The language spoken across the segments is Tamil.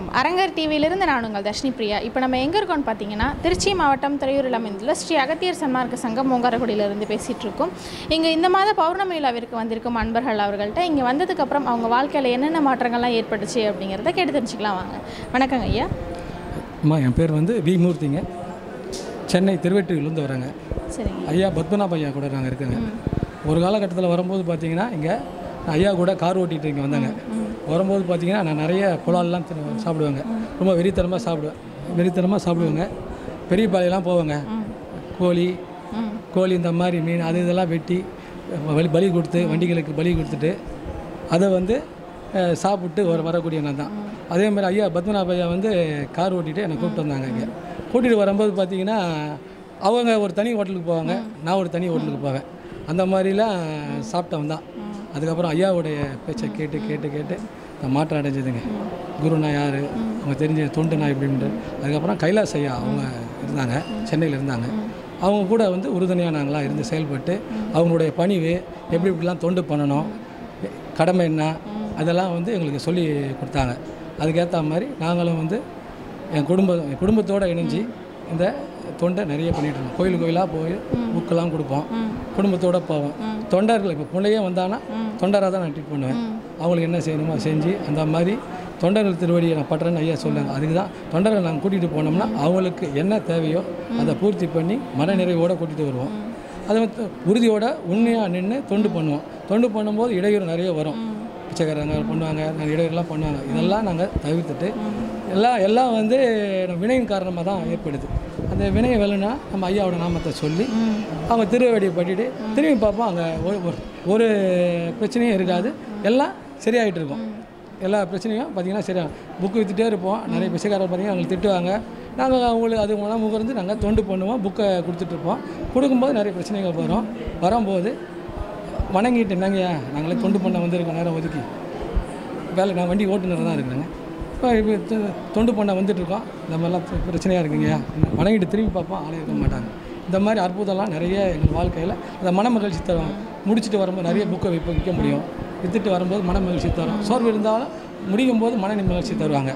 அரங்கர் டிவியிலிருந்து நான் உங்கள் தர்ஷினி பிரியா இப்போ நம்ம எங்கே இருக்கோம்னு பார்த்தீங்கன்னா திருச்சி மாவட்டம் துறையூரில் அமைந்துள்ள ஸ்ரீ அகத்தியர் சன்மார்க்க சங்கம் மூங்காரகுடியிலிருந்து பேசிகிட்டு இருக்கோம் இங்கே இந்த மாத பௌர்ணமி விழாவிற்கு வந்திருக்கும் அன்பர்கள் அவர்கள்ட்ட இங்கே வந்ததுக்கப்புறம் அவங்க வாழ்க்கையில் என்னென்ன மாற்றங்கள்லாம் ஏற்பட்டுச்சு அப்படிங்கிறத கேட்டு தெரிஞ்சுக்கலாம் வாங்க வணக்கங்க ஐயா அம்மா என் பேர் வந்து வி மூர்த்திங்க சென்னை திருவெற்றியிலேருந்து வரேங்க சரிங்க ஐயா பத்மநாப ஐயா கூட நாங்கள் இருக்கேங்க ஒரு காலகட்டத்தில் வரும்போது பார்த்தீங்கன்னா இங்கே ஐயா கூட கார் ஓட்டிகிட்டு இங்கே வந்தாங்க வரும்போது பார்த்தீங்கன்னா நான் நிறைய புலால்லாம் தின்னு- சாப்பிடுவேங்க ரொம்ப வெறித்தனமாக சாப்பிடுவேன் வெறித்தனமாக சாப்பிடுவேங்க பெரிய பாலையெல்லாம் போவேங்க கோழி ம் கோழி இந்த மாதிரி மீன் அது இதெல்லாம் வெட்டி பலி பலி கொடுத்து வண்டிகளுக்கு பலி கொடுத்துட்டு அதை வந்து அஹ், சாப்பிட்டு வர வரக்கூடிய நான் தான் அதே மாதிரி ஐயா பத்மநாப ஐயா வந்து கார் ஓட்டிட்டு என்னை கூப்பிட்டு வந்தாங்க இங்கே கூட்டிகிட்டு வரும்போது பார்த்தீங்கன்னா அவங்க ஒரு தனி ஹோட்டலுக்கு போவாங்க நான் ஒரு தனி ஹோட்டலுக்கு போவேன் அந்த மாதிரிலாம் சாப்பிட்டவன் தான் அதுக்கப்புறம் ஐயாவுடைய பேச்சை கேட்டு கேட்டு கேட்டு நான் மாற்றம் அடைஞ்சதுங்க குருனா யார் அவங்க தெரிஞ்ச தொண்டுனா எப்படின்ட்டு அதுக்கப்புறம் கைலாஸ் ஐயா அவங்க இருந்தாங்க சென்னையில் இருந்தாங்க அவங்க கூட வந்து உறுதுணையாக நாங்களாம் இருந்து செயல்பட்டு அவங்களுடைய பணிவு எப்படி இப்படிலாம் தொண்டு பண்ணணும் கடமை என்ன அதெல்லாம் வந்து எங்களுக்கு சொல்லி கொடுத்தாங்க அதுக்கேற்ற மாதிரி நாங்களும் வந்து என் குடும்பம் என் குடும்பத்தோடு இணைஞ்சு இந்த தொண்டை நிறைய பண்ணிட்டு இருக்கோம் கோயில் கோயிலாக போய் புக்கெல்லாம் கொடுப்போம் குடும்பத்தோடு போவோம் தொண்டர்கள் இப்போ பிள்ளையே வந்தானா தொண்டராக தான் நான் ட்ரீட் பண்ணுவேன் அவங்களுக்கு என்ன செய்யணுமோ அதை செஞ்சு அந்த மாதிரி தொண்டர்கள் திருவடியை நான் பட்டுறேன்னு ஐயா சொல்லுங்க அதுக்கு தான் தொண்டர்கள் நாங்கள் கூட்டிகிட்டு போனோம்னா அவங்களுக்கு என்ன தேவையோ அதை பூர்த்தி பண்ணி மனநிறைவோடு கூட்டிகிட்டு வருவோம் அதை வந்து உறுதியோட உண்மையாக நின்று தொண்டு பண்ணுவோம் தொண்டு பண்ணும்போது இடையூறு நிறைய வரும் பிச்சைக்காரங்க பண்ணுவாங்க நாங்கள் இடையூறுலாம் பண்ணுவாங்க இதெல்லாம் நாங்கள் தவிர்த்துட்டு எல்லாம் எல்லாம் வந்து நம்ம வினையின் காரணமாக தான் ஏற்படுது அந்த வினையை வேணும்னா நம்ம ஐயாவோட நாமத்தை சொல்லி அவங்க திருவடியை பட்டிட்டு திரும்பி பார்ப்போம் அங்கே ஒரு ஒரு- ஒரு பிரச்சனையும் இருக்காது எல்லாம் சரியாயிட்டு இருக்கும் எல்லா பிரச்சனையும் பார்த்தீங்கன்னா சரியா புக்கு விற்றுட்டே இருப்போம் நிறைய பிச்சைக்காரர் பார்த்தீங்கன்னா அவங்களுக்கு திட்டுவாங்க நாங்கள் அவங்களுக்கு அது மூலம் முகர்ந்து நாங்கள் தொண்டு பண்ணுவோம் புக்கை கொடுத்துட்ருப்போம் கொடுக்கும்போது நிறைய பிரச்சனைகள் வரும் வரும்போது வணங்கிட்டு என்னங்கய்யா நாங்களே தொண்டு பண்ண வந்திருக்கோம் நேரம் ஒதுக்கி வேலை நான் வண்டி ஓட்டுநர் தான் இருக்கிறேங்க இப்போ இப்போ தொ- தொண்டு பண்ண வந்துட்டுருக்கோம் இந்த மாதிரிலாம் பிர- பிரச்சனையாக இருக்குங்கய்யா வணங்கிட்டு திரும்பி பார்ப்போம் ஆளே இருக்க மாட்டாங்க இந்த மாதிரி அற்புதம்லாம் நிறைய எங்கள் வாழ்க்கையில் அந்த மன மகிழ்ச்சி தரும் முடிச்சுட்டு வரும்போது நிறைய புக்கை விற்க விற்க முடியும் விற்றுட்டு வரும்போது மன மகிழ்ச்சி தரும் சோர்வு இருந்தாலும் முடியும் போது மன மகிழ்ச்சி தருவாங்க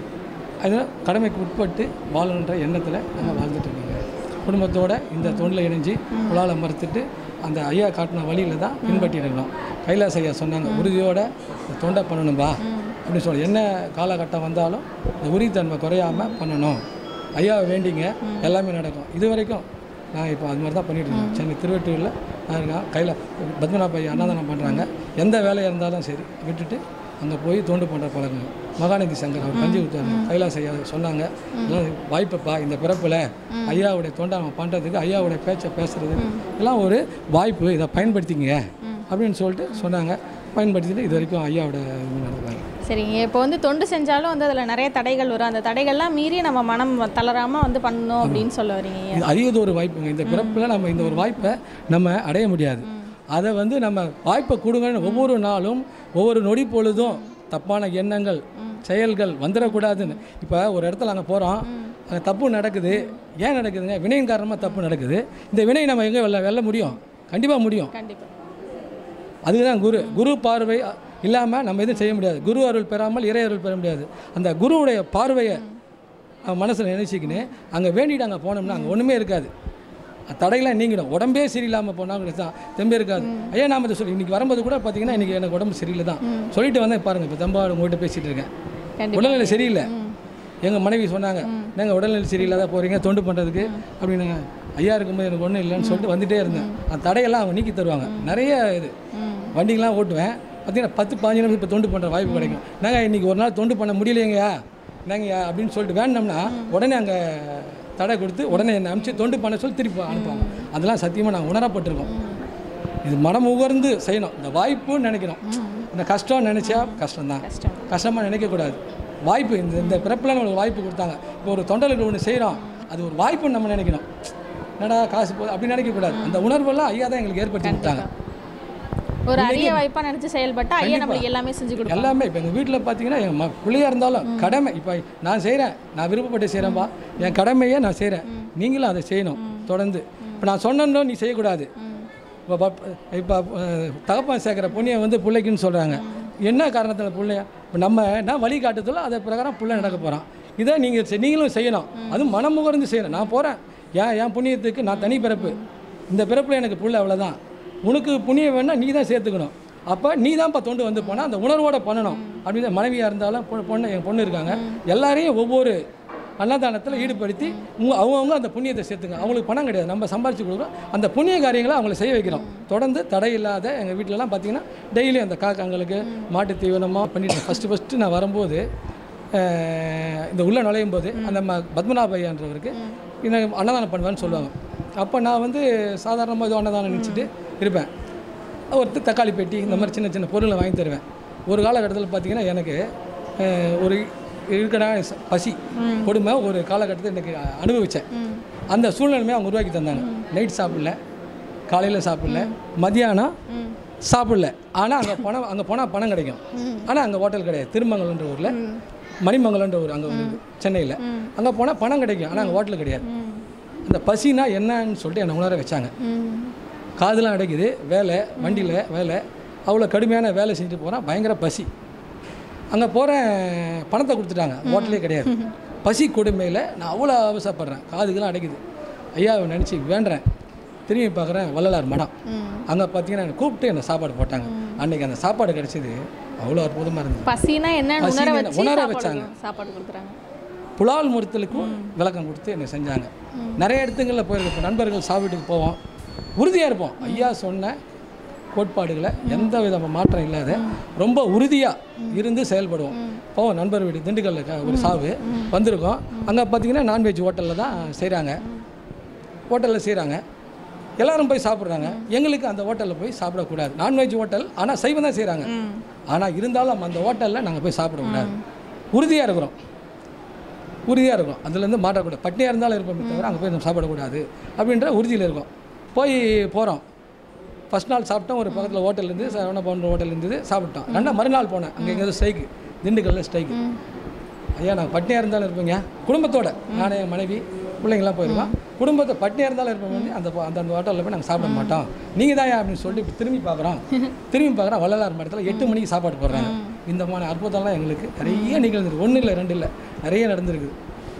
அது கடமைக்கு உட்பட்டு வாழணுன்ற எண்ணத்தில் நாங்கள் வாழ்ந்துட்டு இருக்கோங்க குடும்பத்தோட இந்த தொண்டில் இணைஞ்சு புலால மறுத்துட்டு அந்த ஐயா காட்டின வழியில் தான் பின்பற்றி இருக்கணும் கைலாஸ் ஐயா சொன்னாங்க உறுதியோட இந்த தொண்டை பண்ணணும்பா அப்படின்னு சொல்லி என்ன காலகட்டம் வந்தாலும் இந்த உறுதித்தன்மை குறையாமல் பண்ணணும் ஐயாவை வேண்டிங்க எல்லாமே நடக்கும் இது வரைக்கும் நான் இப்போ அது மாதிரி தான் பண்ணிட்டு இருக்கேன் சென்னை திருவெட்டூரில் நான் இருக்கேன் கையில் பத்மநாப ஐயா அன்னதானம் பண்ணுறாங்க எந்த வேலையாக இருந்தாலும் சரி விட்டுட்டு அங்கே போய் தோண்டு பண்ணுற பழக்கம் மகாநதி சங்கர் அவர் கஞ்சி ஊற்றுவாங்க கைலாஸ் ஐயா சொன்னாங்க எல்லாம் வாய்ப்பப்பா இந்த பிறப்பில் ஐயாவுடைய தொண்டை நம்ம பண்ணுறதுக்கு ஐயாவுடைய பேச்சை பேசுறதுக்கு எல்லாம் ஒரு வாய்ப்பு இதை பயன்படுத்திங்க அப்படின்னு சொல்லிட்டு சொன்னாங்க பயன்படுத்திட்டு இது வரைக்கும் ஐயாவோட இது நடந்தாங்க சரிங்க இப்போ வந்து தொண்டு செஞ்சாலும் வந்து அதில் நிறைய தடைகள் வரும் அந்த தடைகள்லாம் மீறி நம்ம மனம் தளராமல் வந்து பண்ணணும் அப்படின்னு சொல்ல வரீங்க ஐயா இது அரியது ஒரு வாய்ப்புங்க இந்த பிறப்பில் நம்ம இந்த ஒரு வாய்ப்பை நம்ம அடைய முடியாது அதை வந்து நம்ம வாய்ப்பை கொடுங்கன்னு ஒவ்வொரு நாளும் ஒவ்வொரு நொடி பொழுதும் தப்பான எண்ணங்கள் செயல்கள் வந்துடக்கூடாதுன்னு இப்போ ஒரு இடத்துல அங்கே போகிறோம் அங்கே தப்பு நடக்குது ஏன் நடக்குதுங்க வினையின் காரணமாக தப்பு நடக்குது இந்த வினை நம்ம எங்கே வெல்ல வெல்ல முடியும் கண்டிப்பாக முடியும் கண்டிப்பாக அதுதான் குரு குரு பார்வை இல்லாமல் நம்ம எதுவும் செய்ய முடியாது குரு அருள் பெறாமல் இறை அருள் பெற முடியாது அந்த குருவுடைய பார்வையை மனசில் நினைச்சிக்கின்னு அங்கே வேண்டிட்டு அங்கே போனோம்னா அங்கே ஒன்றுமே இருக்காது தடையெல்லாம் நீங்கிடும் உடம்பே சரியில்லாமல் போனால் கூட தான் தெம்பே இருக்காது ஐயா நாம இதை சொல்லி இன்றைக்கி வரும்போது கூட பார்த்தீங்கன்னா இன்றைக்கி எனக்கு உடம்பு சரியில்லை தான் சொல்லிட்டு வந்தேன் பாருங்கள் இப்போ தம்பாடு உங்கள்கிட்ட பேசிகிட்டு இருக்கேன் கண்டிப்பாக உடல்நிலை சரியில்லை எங்கள் மனைவி சொன்னாங்க நாங்கள் உடல்நிலை சரியில்லாத போகிறீங்க தொண்டு பண்ணுறதுக்கு அப்படின்னாங்க ஐயா இருக்கும்போது எனக்கு ஒன்றும் இல்லைன்னு சொல்லிட்டு வந்துட்டே இருந்தேன் அந்த தடையெல்லாம் அவங்க நீக்கி தருவாங்க நிறைய இது வண்டிங்கெலாம் ஓட்டுவேன் பார்த்தீங்கன்னா பத்து பாஞ்சு நிமிஷம் இப்போ தொண்டு பண்ணுற வாய்ப்பு கிடைக்கும் நாங்கள் இன்றைக்கி ஒரு நாள் தொண்டு பண்ண முடியலைங்கய்யா என்னங்கய்யா அப்படின்னு சொல்லிட்டு வேண்டோம்னா உடனே அங்கே தடை கொடுத்து உடனே என்னை அனுப்பிச்சு தொண்டு பண்ண சொல்லி திருப்பி அனுப்புவாங்க அதெல்லாம் சத்தியமாக நாங்கள் உணரப்பட்டிருக்கோம் இது மனம் உகர்ந்து செய்யணும் இந்த வாய்ப்புன்னு நினைக்கணும் இந்த கஷ்டம் நினச்சா கஷ்டம்தான் கஷ்டம் கஷ்டமாக நினைக்கக்கூடாது வாய்ப்பு இந்த இந்த பிறப்பில் நம்மளுக்கு வாய்ப்பு கொடுத்தாங்க இப்போ ஒரு தொண்டலுக்கு ஒன்று செய்கிறோம் அது ஒரு வாய்ப்புன்னு நம்ம நினைக்கணும் என்னடா காசு போகுது அப்படி நினைக்கக்கூடாது அந்த உணர்வெல்லாம் ஐயா தான் எங்களுக்கு ஏற்படுத்தி கொடுத்தாங்க ஒரு அரிய வாய்ப்பாக நினச்சி செயல்பட்டா ஐயா நம்மளுக்கு எல்லாமே செஞ்சு கொடுப்பாங்க எல்லாமே இப்போ எங்கள் வீட்டில் பார்த்தீங்கன்னா எங்கள் ம பிள்ளையாக இருந்தாலும் கடமை இப்போ நான் செய்கிறேன் நான் விருப்பப்பட்டு செய்கிறேன்பா என் கடமையை நான் செய்கிறேன் நீங்களும் அதை செய்யணும் தொடர்ந்து இப்போ நான் சொன்னோன்னு நீ செய்யக்கூடாது இப்போ பப்- இப்போ அஹ், தகப்பன் சேர்க்குற புண்ணியம் வந்து பிள்ளைக்குன்னு சொல்கிறாங்க என்ன காரணத்தில் பிள்ளைய இப்போ நம்ம என்ன வழி காட்டுதலோ அதை பிரகாரம் புள்ள நடக்க போகிறான் இதை நீங்கள் நீங்களும் செய்யணும் அதுவும் மனமுகர்ந்து செய்யணும் நான் போகிறேன் ஏன் என் புண்ணியத்துக்கு நான் தனி பிறப்பு இந்த பிறப்பில் எனக்கு புள்ள அவ்வளோதான் உனக்கு புண்ணியம் வேணா நீ தான் சேர்த்துக்கணும் அப்போ நீ தான்ப்பா தொண்டு வந்து போனால் அந்த உணர்வோட பண்ணணும் அப்படின்னு மனைவியாக இருந்தாலும் பொ- பொண்ணு என் பொண்ணு இருக்காங்க எல்லாரையும் ஒவ்வொரு அன்னதானத்தில் ஈடுபடுத்தி உங்க அவங்கவுங்க அந்த புண்ணியத்தை சேர்த்துங்க அவங்களுக்கு பணம் கிடையாது நம்ம சம்பாரிச்சு கொடுக்குறோம் அந்த புண்ணிய காரியங்களை அவங்கள செய்ய வைக்கிறோம் தொடர்ந்து தடை இல்லாத எங்கள் வீட்டிலலாம் பார்த்தீங்கன்னா டெய்லி அந்த காக்காங்களுக்கு மாட்டு தீவனமாக பண்ணிட்டு ஃபஸ்ட்டு ஃபஸ்ட்டு நான் வரும்போது அஹ், இந்த உள்ளே நுழையும் போது அந்த ம பத்மநாபையான்றவருக்கு இந்த அன்னதானம் பண்ணுவேன்னு சொல்லுவாங்க அப்போ நான் வந்து சாதாரணமாக ஏதோ அன்னதானம் நினச்சிட்டு இருப்பேன் ஒருத்தர் தக்காளி பெட்டி இந்த மாதிரி சின்ன சின்ன பொருளை வாங்கி தருவேன் ஒரு காலகட்டத்தில் பார்த்தீங்கன்னா எனக்கு அஹ், ஒரு இருக்கிற பசி கொடுமை ஒரு காலகட்டத்தில் எனக்கு அனுபவித்தேன் அந்த சூழ்நிலையுமே அவங்க உருவாக்கி தந்தாங்க நைட் சாப்பிடல காலையில் சாப்பிடல மதியானம் சாப்பிடல ஆனால் அங்கே பணம் அங்கே போனால் பணம் கிடைக்கும் ஆனால் அங்கே ஹோட்டல் கிடையாது திருமங்கலன்ற ஊரில் மணிமங்கலன்ற ஊர் அங்கே வந்து சென்னையில் அங்கே போனால் பணம் கிடைக்கும் ஆனால் அங்கே ஹோட்டல் கிடையாது அந்த பசினா என்னன்னு சொல்லிட்டு என்னை உணர வச்சாங்க காதெல்லாம் அடைக்குது வேலை வண்டியில் வேலை அவ்வளோ கடுமையான வேலை செஞ்சுட்டு போகிறேன் பயங்கர பசி அங்கே போகிறேன் பணத்தை கொடுத்துட்டாங்க ஹோட்டலே கிடையாது பசி கொடுமையில் நான் அவ்வளோ அவசரப்படுறேன் காதுக்கெல்லாம் அடைக்குது ஐயாவை நினச்சி வேண்டுறேன் திரும்பி பார்க்குறேன் வள்ளலார் மடம் அங்கே பார்த்தீங்கன்னா என்னை கூப்பிட்டு என்னை சாப்பாடு போட்டாங்க அன்னைக்கு அந்த சாப்பாடு கிடைச்சது அவ்வளோ அற்புதமாக இருந்தது பசினா என்னன்னு உணர பசினா வச்சு உணர சாப்பாடு வச்சாங்க. கொடு- சாப்பாடு கொடுக்குறாங்க புலால் முறுத்தலுக்கும் விளக்கம் கொடுத்து என்னை செஞ்சாங்க நிறைய இடத்துங்களில் போயிருக்கோம் இப்போ நண்பர்கள் சாப்பிட்டுக்கு போவோம் உறுதியாக இருப்போம் ஐயா சொன்ன கோட்பாடுகளை எந்த வித மாற்றம் இல்லாத ரொம்ப உறுதியாக இருந்து செயல்படுவோம் போவோம் நண்பர் வீடு திண்டுக்கல்ல க- ஒரு சாவு வந்திருக்கோம் அங்கே பார்த்தீங்கன்னா நான்வெஜ் ஹோட்டலில் தான் செய்கிறாங்க ஹோட்டலில் செய்கிறாங்க எல்லாரும் போய் சாப்பிட்றாங்க எங்களுக்கு அந்த ஹோட்டலில் போய் சாப்பிடக்கூடாது நான்வெஜ் ஹோட்டல் ஆனால் சைவம் தான் செய்கிறாங்க ஆனால் இருந்தாலும் அந்த ஹோட்டலில் நாங்கள் போய் சாப்பிடக்கூடாது உறுதியாக இருக்கிறோம் உறுதியாக இருக்கும் அதுலேருந்து மாட்டக்கூடாது பட்னியாக இருந்தாலும் இருப்போமே தவிர அங்கே போய் நம்ம சாப்பிடக்கூடாது அப்படின்ற உறுதியில் இருக்கும் போய் போகிறோம் ஃபஸ்ட் நாள் சாப்பிட்டோம் ஒரு பக்கத்தில் ஹோட்டல் இருந்து சரவண பவன் ஹோட்டல் இருந்தது சாப்பிட்டோம் ரெண்டா மறுநாள் போனேன் அங்கே எங்கேயாவது ஸ்ட்ரைக்கு திண்டுக்கல்ல ஸ்ட்ரைக்கு ஐயா நான் பட்னியாக இருந்தாலும் இருப்பேங்க குடும்பத்தோட நானே என் மனைவி பிள்ளைங்களாம் போயிருக்கோம் குடும்பத்தை பட்னியாக இருந்தாலும் இருப்போம் வந்து அந்த ப- அந்த அந்த ஹோட்டலில் போய் நாங்கள் சாப்பிட மாட்டோம் நீங்கள் தான் அப்படின்னு சொல்லிட்டு இப்படி திரும்பி பார்க்குறோம் திரும்பி பார்க்குறோம் வள்ளலார் மடத்தில் எட்டு மணிக்கு சாப்பாடு போடுறாங்க இந்த மாதிரி அற்புதம்லாம் எங்களுக்கு நிறைய நிகழ்ந்துருக்கு ஒன்றும் இல்லை ரெண்டு இல்லை நிறைய நடந்திருக்கு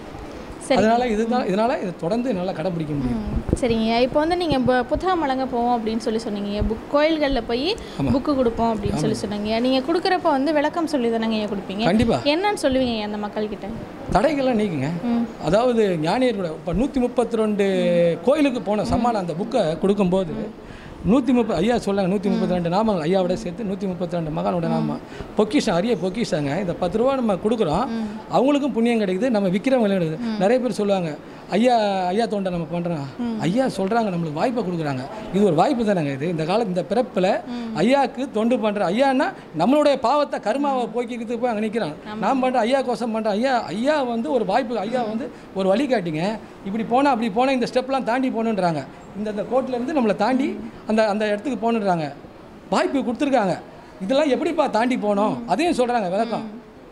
சரி அதனால இதுதான் இதனால இதை தொடர்ந்து என்னால் கடைப்பிடிக்க முடியும் ம், சரிங்க இப்போ வந்து நீங்கள் பு புத்தகம் வழங்க போவோம் அப்படின்னு சொல்லி சொன்னீங்க புக் கோயில்களில் போய் புக்கு கொடுப்போம் அப்படின்னு சொல்லி சொன்னீங்க நீங்கள் கொடுக்குறப்ப வந்து விளக்கம் சொல்லி தானங்க ஐயா கொடுப்பீங்க கண்டிப்பாக என்னன்னு சொல்லுவீங்க அந்த மக்கள்கிட்ட தடைகள்லாம் நீக்குங்க ம் அதாவது ஞானியர் கூட இப்போ நூற்றி முப்பத்தி ரெண்டு கோயிலுக்கு போன சம்மானம் அந்த புக்கை கொடுக்கும்போது நூற்றி முப்பது ஐயா சொல்லாங்க நூற்றி முப்பத்தி ரெண்டு நாமங்கள் ஐயாவோட சேர்த்து நூற்றி முப்பத்தி ரெண்டு மகானோட நாமம் பொக்கிஷம் அரிய பொக்கிஷாங்க இந்த பத்து ரூபா நம்ம கொடுக்குறோம் அவங்களுக்கும் புண்ணியம் கிடைக்குது நம்ம விற்கிறவங்க கிடைக்குது நிறைய பேர் சொல்லுவாங்க ஐயா ஐயா தோண்டை நம்ம பண்ணுறோம் ஐயா சொல்கிறாங்க நம்மளுக்கு வாய்ப்பை கொடுக்குறாங்க இது ஒரு வாய்ப்பு தானேங்க இது இந்த கால இந்த பிறப்பில் ஐயாவுக்கு தொண்டு பண்ணுற ஐயான்னா நம்மளுடைய பாவத்தை கர்மாவை போக்கிக்கிறதுக்கு போய் அங்கே நிற்கிறான் நான் பண்ணுறேன் ஐயா கோசம் பண்ணுறேன் ஐயா ஐயா வந்து ஒரு வாய்ப்பு ஐயா வந்து ஒரு வழி காட்டிங்க இப்படி போனால் அப்படி போனால் இந்த ஸ்டெப்லாம் தாண்டி போகணுன்றாங்க இந்த இந்த கோட்டிலேருந்து நம்மளை தாண்டி அந்த அந்த இடத்துக்கு போகணுன்றாங்க வாய்ப்பு கொடுத்துருக்காங்க இதெல்லாம் எப்படிப்பா தாண்டி போகணும் அதையும் சொல்கிறாங்க விளக்கம்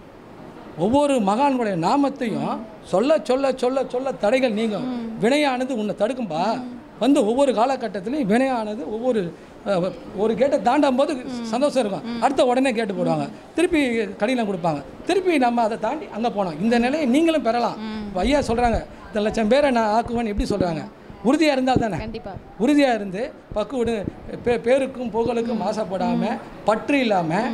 ஒவ்வொரு மகான்களுடைய நாமத்தையும் சொல்ல சொல்ல சொல்ல சொல்ல தடைகள் நீங்கும் வினையானது உன்னை தடுக்கும்பா வந்து ஒவ்வொரு காலகட்டத்திலையும் வினையானது ஒவ்வொரு அஹ், ஒரு கேட்டை தாண்டும் போது சந்தோஷம் இருக்கும் அடுத்த உடனே கேட்டு போடுவாங்க திருப்பி கடினம் கொடுப்பாங்க திருப்பி நம்ம அதை தாண்டி அங்கே போனோம் இந்த நிலையை நீங்களும் பெறலாம் இப்ப ஐயா சொல்கிறாங்க இத்தனை லட்சம் பேரை நான் ஆக்குவேன்னு எப்படி சொல்கிறாங்க உறுதியாக இருந்தால் தானே கண்டிப்பாக உறுதியாக இருந்து பக்குவடு பே பேருக்கும் புகழுக்கும் ஆசைப்படாமல் பற்று இல்லாமல்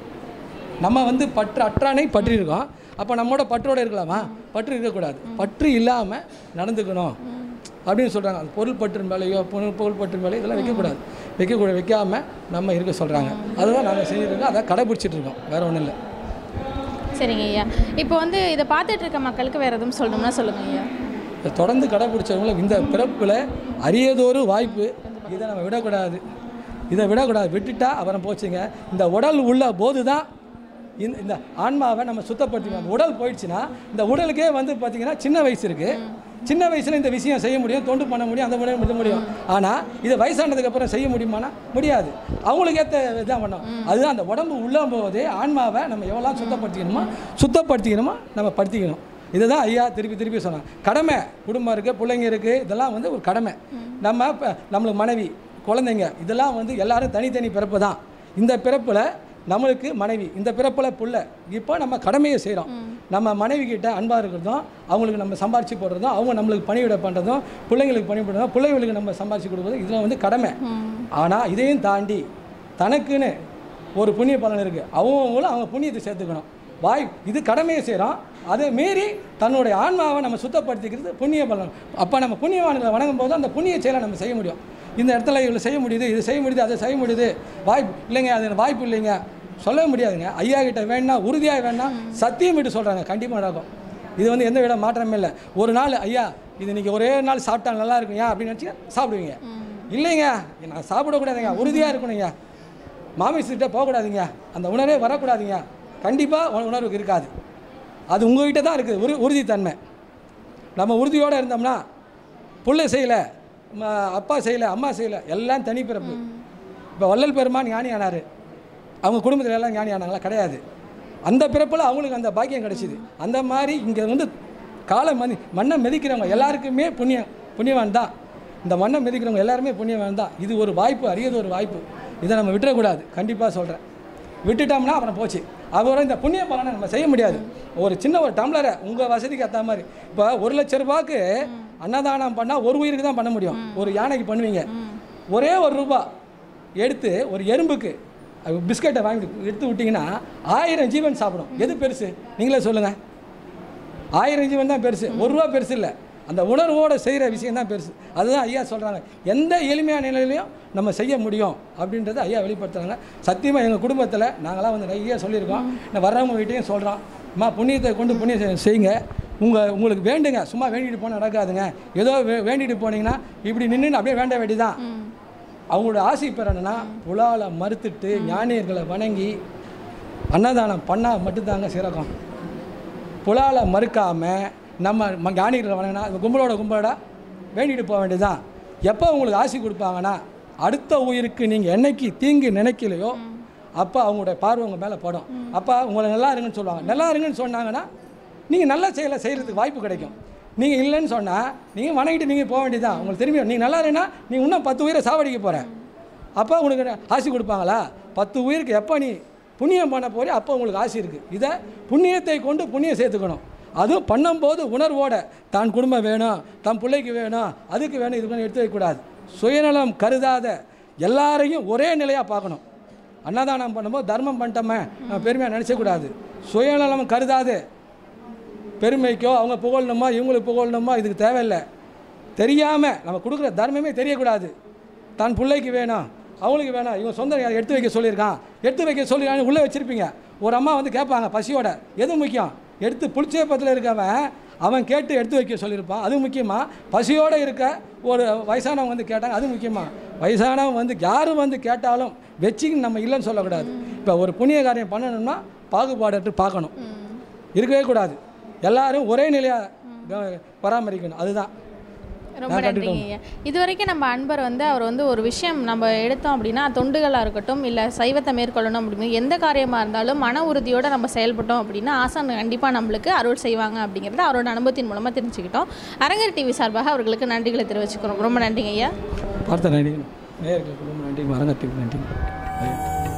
நம்ம வந்து பற்று அற்றானை பற்றி இருக்கோம் அப்போ நம்மளோட பற்றோட இருக்கலாமா பற்று இருக்கக்கூடாது பற்று இல்லாமல் நடந்துக்கணும் அப்படின்னு சொல்கிறாங்க அது பொருள் பற்று மேலேயோ பொருள் பொருள் பற்று மேலேயோ இதெல்லாம் வைக்கக்கூடாது வைக்கக்கூடாது வைக்காம நம்ம இருக்க சொல்கிறாங்க அதுதான் நாங்கள் செஞ்சுருக்கோம் அதை கடைபிடிச்சிட்டு இருக்கோம் வேறு ஒன்றும் இல்லை சரிங்க ஐயா இப்போ வந்து இதை பார்த்துட்டு இருக்க மக்களுக்கு வேறு எதுவும் சொல்லணும்னா சொல்லுங்க ஐயா இதை தொடர்ந்து கடைபிடிச்சவங்களும் இந்த பிறப்பில் அரியதொரு வாய்ப்பு இதை நம்ம விடக்கூடாது இதை விடக்கூடாது விட்டுட்டா அப்புறம் போச்சுங்க இந்த உடல் உள்ள போது தான் இந்த இந்த ஆன்மாவை நம்ம சுத்தப்படுத்திக்கணும் அந்த உடல் போயிடுச்சுன்னா இந்த உடலுக்கே வந்து பார்த்திங்கன்னா சின்ன வயசு இருக்குது சின்ன வயசில் இந்த விஷயம் செய்ய முடியும் தொண்டு பண்ண முடியும் அந்த முடியும் இது முடியும் ஆனால் இதை வயசானதுக்கப்புறம் செய்ய முடியுமானா முடியாது அவங்களுக்கு ஏற்ற இதான் பண்ணோம் அதுதான் அந்த உடம்பு உள்ள போதே ஆன்மாவை நம்ம எவ்வளோ சுத்தப்படுத்திக்கணுமோ சுத்தப்படுத்திக்கணுமோ நம்ம படுத்திக்கணும் இதுதான் ஐயா திருப்பி திருப்பி சொன்னாங்க கடமை குடும்பம் இருக்குது பிள்ளைங்க இருக்குது இதெல்லாம் வந்து ஒரு கடமை நம்ம இப்போ நம்மளுக்கு மனைவி குழந்தைங்க இதெல்லாம் வந்து எல்லாரும் தனித்தனி பிறப்பு தான் இந்த பிறப்பில் நம்மளுக்கு மனைவி இந்த பிறப்பில் புள்ள இப்போ நம்ம கடமையை செய்கிறோம் நம்ம மனைவி கிட்ட அன்பாக இருக்கிறதும் அவங்களுக்கு நம்ம சம்பாரிச்சு போடுறதும் அவங்க நம்மளுக்கு பணிவிட பண்ணுறதும் பிள்ளைங்களுக்கு பணிவிடுறதும் பிள்ளைங்களுக்கு நம்ம சம்பாரிச்சு கொடுக்குறதும் இதெல்லாம் வந்து கடமை ஆனால் இதையும் தாண்டி தனக்குன்னு ஒரு புண்ணிய பலன் இருக்குது அவங்களும் அவங்க புண்ணியத்தை சேர்த்துக்கணும் வாய் இது கடமையை செய்கிறோம் அதை மீறி தன்னுடைய ஆன்மாவை நம்ம சுத்தப்படுத்திக்கிறது புண்ணிய பலன் அப்போ நம்ம புண்ணியவான்களை வணங்கும் போது அந்த புண்ணிய செயலை நம்ம செய்ய முடியும் இந்த இடத்துல இவ்வளோ செய்ய முடியுது இது செய்ய முடியுது அதை செய்ய முடியுது வாய்ப்பு இல்லைங்க அது எனக்கு வாய்ப்பு இல்லைங்க சொல்லவே முடியாதுங்க ஐயா கிட்ட வேணா உறுதியாக வேணா சத்தியம் விட்டு சொல்கிறாங்க கண்டிப்பாக நடக்கும் இது வந்து எந்த விட மாற்றமே இல்லை ஒரு நாள் ஐயா இது இன்னைக்கு ஒரே நாள் சாப்பிட்டா நல்லா இருக்குங்க அப்படின்னு நினச்சி சாப்பிடுவீங்க இல்லைங்க நான் சாப்பிடக்கூடாதுங்க உறுதியாக இருக்கணுங்க மாமிசத்திட்ட போகக்கூடாதுங்க அந்த உணர்வே வரக்கூடாதுங்க கண்டிப்பாக உணர்வுக்கு இருக்காது அது உங்ககிட்ட தான் இருக்குது உறு உறுதித்தன்மை நம்ம உறுதியோடு இருந்தோம்னா புள்ளை செய்யலை அப்பா செய்யலை அம்மா செய்யலை எல்லாம் தனிப்பிறப்பு இப்போ வள்ளல் பெருமான் ஞானி ஆனார் அவங்க குடும்பத்தில் எல்லாம் ஞானி ஆனாங்களா கிடையாது அந்த பிறப்பில் அவங்களுக்கு அந்த பாக்கியம் கிடைச்சிது அந்த மாதிரி இங்கே வந்து காலை மதி மண்ணை மிதிக்கிறவங்க எல்லாருக்குமே புண்ணியம் புண்ணியவான் தான் இந்த மண்ணை மிதிக்கிறவங்க எல்லாருமே புண்ணியவான் தான் இது ஒரு வாய்ப்பு அரியது ஒரு வாய்ப்பு இதை நம்ம விட்டுறக்கூடாது கண்டிப்பாக சொல்கிறேன் விட்டுட்டோம்னா அப்புறம் போச்சு அப்புறம் இந்த புண்ணிய பலனை நம்ம செய்ய முடியாது ஒரு சின்ன ஒரு டம்ளரை உங்கள் வசதிக்கு ஏற்ற மாதிரி இப்போ ஒரு லட்ச ரூபாய்க்கு அன்னதானம் பண்ணால் ஒரு உயிருக்கு தான் பண்ண முடியும் ஒரு யானைக்கு பண்ணுவீங்க ஒரே ஒரு ரூபா எடுத்து ஒரு எறும்புக்கு அது பிஸ்கட்டை வாங்கி எடுத்து விட்டிங்கன்னா ஆயிரம் ஜீவன் சாப்பிடும் எது பெருசு நீங்களே சொல்லுங்கள் ஆயிரம் ஜீவன் தான் பெருசு ஒரு ரூபா பெருசு இல்லை அந்த உணர்வோடு செய்கிற விஷயம் தான் பெருசு அதுதான் ஐயா சொல்கிறாங்க எந்த எளிமையான நிலையிலையும் நம்ம செய்ய முடியும் அப்படின்றத ஐயா வெளிப்படுத்துகிறாங்க சத்தியமாக எங்கள் குடும்பத்தில் நாங்களாம் வந்து நிறைய சொல்லியிருக்கோம் நான் வர்றவங்க வீட்டையும் சொல்கிறோம் அம்மா புண்ணியத்தை கொண்டு புண்ணியம் செய்- செய்யுங்க உங்கள் உங்களுக்கு வேண்டுங்க சும்மா வேண்டிட்டு போனால் நடக்காதுங்க ஏதோ வே வேண்டிட்டு போனீங்கன்னா இப்படி நின்று அப்படியே வேண்ட வேண்டிதான் அவங்களோட ஆசை பெறணும்னா புலால மறுத்துட்டு ஞானியர்களை வணங்கி அன்னதானம் பண்ணால் மட்டும்தாங்க சிறக்கம் புலால மறுக்காம நம்ம ம- ஞானிகளை வணங்கினா இந்த கும்பலோட கும்பலோட வேண்டிட்டு போக வேண்டியதுதான் எப்போ உங்களுக்கு ஆசி கொடுப்பாங்கன்னா அடுத்த உயிருக்கு நீங்கள் என்னைக்கு தீங்கு நினைக்கலையோ அப்போ அவங்களுடைய பார்வை உங்கள் மேலே படும் அப்போ உங்களை நல்லா இருங்கன்னு சொல்லுவாங்க நல்லா இருங்கன்னு சொன்னாங்கன்னா நீங்கள் நல்ல செயலை செய்கிறதுக்கு வாய்ப்பு கிடைக்கும் நீங்கள் இல்லைன்னு சொன்னால் நீங்கள் வணங்கிட்டு நீங்கள் போக வேண்டியதுதான் உங்களுக்கு திரும்பி நீங்கள் நல்லா இருங்கன்னா நீ இன்னும் பத்து உயிரை சாவடிக்க போகிற அப்போ உனக்கு ஆசி கொடுப்பாங்களா பத்து உயிருக்கு எப்போ நீ புண்ணியம் பண்ண போறே அப்போ உங்களுக்கு ஆசி இருக்குது இதை புண்ணியத்தை கொண்டு புண்ணியம் சேர்த்துக்கணும் அதுவும் பண்ணும்போது உணர்வோட தான் குடும்பம் வேணும் தன் பிள்ளைக்கு வேணும் அதுக்கு வேணும் இதுக்கு வேணும் எடுத்து வைக்கக்கூடாது சுயநலம் கருதாத எல்லாரையும் ஒரே நிலையாக பார்க்கணும் அன்னதானம் பண்ணும்போது தர்மம் பண்ணிட்டோமே நம்ம பெருமையாக நினச்சக்கூடாது சுயநலம் கருதாது பெருமைக்கோ அவங்க புகழணுமா இவங்களுக்கு புகழணுமா இதுக்கு தேவையில்லை தெரியாமல் நம்ம கொடுக்குற தர்மமே தெரியக்கூடாது தான் பிள்ளைக்கு வேணும் அவங்களுக்கு வேணும் இவங்க சொந்த எடுத்து வைக்க சொல்லியிருக்கான் எடுத்து வைக்க சொல்லி உள்ளே வச்சுருப்பீங்க ஒரு அம்மா வந்து கேட்பாங்க பசியோட எது முக்கியம் எடுத்து புளிச்சேப்பத்தில் இருக்கவன் அவன் கேட்டு எடுத்து வைக்க சொல்லியிருப்பான் அது முக்கியமா பசியோடு இருக்க ஒரு வயசானவங்க வந்து கேட்டாங்க அது முக்கியமா வயசானவங்க வந்து யாரும் வந்து கேட்டாலும் வச்சுக்கின்னு நம்ம இல்லைன்னு சொல்லக்கூடாது இப்போ ஒரு புண்ணிய காரியம் பண்ணணும்னா பாகுபாடற்று பார்க்கணும் இருக்கவே கூடாது எல்லாரும் ஒரே நிலையாக பராமரிக்கணும் அதுதான் ரொம்ப நன்றிங்க ஐயா இது வரைக்கும் நம்ம அன்பர் வந்து அவர் வந்து ஒரு விஷயம் நம்ம எடுத்தோம் அப்படின்னா தொண்டுகளாக இருக்கட்டும் இல்லை சைவத்தை மேற்கொள்ளணும் அப்படின்னு எந்த காரியமாக இருந்தாலும் மன உறுதியோடு நம்ம செயல்பட்டோம் அப்படின்னா ஆசான் கண்டிப்பாக நம்மளுக்கு அருள் செய்வாங்க அப்படிங்கிறத அவரோட அனுபவத்தின் மூலமாக தெரிஞ்சுக்கிட்டோம் அரங்கர் டிவி சார்பாக அவர்களுக்கு நன்றிகளை தெரிவிச்சுக்கிறோம் ரொம்ப நன்றிங்க ஐயா பார்த்த நன்றி நேயர்களுக்கு ரொம்ப நன்றி மரங்கத்துக்கு நன்றி